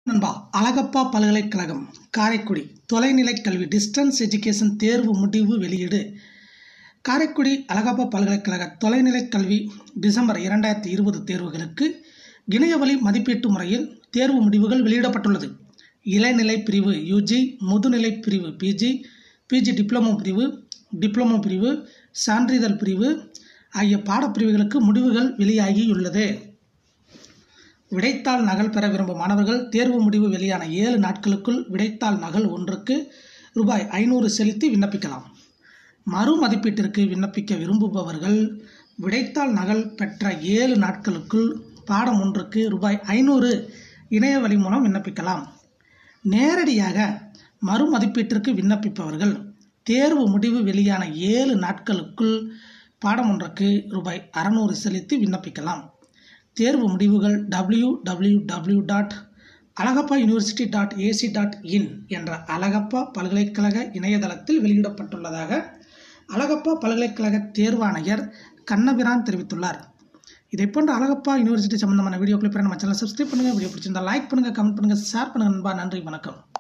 நண்பா அழகப்பா பல்கலைக்கழகம் காரைக்குடி தொலைநிலை கல்வி டிஸ்டன்ஸ் எஜுகேஷன் தேர்வு முடிவு வெளியீடு காரைக்குடி அழகப்பா பல்கலைக்கழக தொலைநிலை கல்வி டிசம்பர் இரண்டாயிரத்தி இருபது தேர்வுகளுக்கு இணையவழி மதிப்பீட்டு முறையில் தேர்வு முடிவுகள் வெளியிடப்பட்டுள்ளது இளநிலை பிரிவு யூஜி முதுநிலை பிரிவு பிஜி பிஜி டிப்ளமோ பிரிவு டிப்ளமோ பிரிவு சான்றிதழ் பிரிவு ஆகிய பாடப்பிரிவுகளுக்கு முடிவுகள் வெளியாகியுள்ளது விடைத்தாள் நகல் பெற விரும்பும் மாணவர்கள் தேர்வு முடிவு வெளியான ஏழு நாட்களுக்குள் விடைத்தாள் நகல் ஒன்றுக்கு ரூபாய் ஐநூறு செலுத்தி விண்ணப்பிக்கலாம் மறு மதிப்பீட்டிற்கு விண்ணப்பிக்க விரும்புபவர்கள் விடைத்தாள் நகல் பெற்ற ஏழு நாட்களுக்குள் பாடம் ஒன்றுக்கு ரூபாய் ஐநூறு இணைய வழி மூலம் விண்ணப்பிக்கலாம் நேரடியாக மறு மதிப்பீட்டிற்கு விண்ணப்பிப்பவர்கள் தேர்வு முடிவு வெளியான ஏழு நாட்களுக்குள் பாடம் ஒன்றுக்கு ரூபாய் அறநூறு செலுத்தி விண்ணப்பிக்கலாம் தேர்வு முடிவுகள் W W W dot Alagappa university dot AC dot IN என்ற அழகப்பா பல்கலைக்கழக இணையதளத்தில் வெளியிடப்பட்டுள்ளதாக அழகப்பா பல்கலைக்கழக தேர்வாணையர் கண்ணபிரான் தெரிவித்துள்ளார் இதை போன்ற அழகப்பா யூனிவர்சிட்டி சம்பந்தமான வீடியோக்களை பெற நம்ம சேனல் சப்ஸ்கிரைப் பண்ணுங்கள் வீடியோ பிடிச்சிருந்தா லைக் பண்ணுங்கள் கமெண்ட் பண்ணுங்கள் ஷேர் பண்ணுங்கள் நண்பா நன்றி வணக்கம்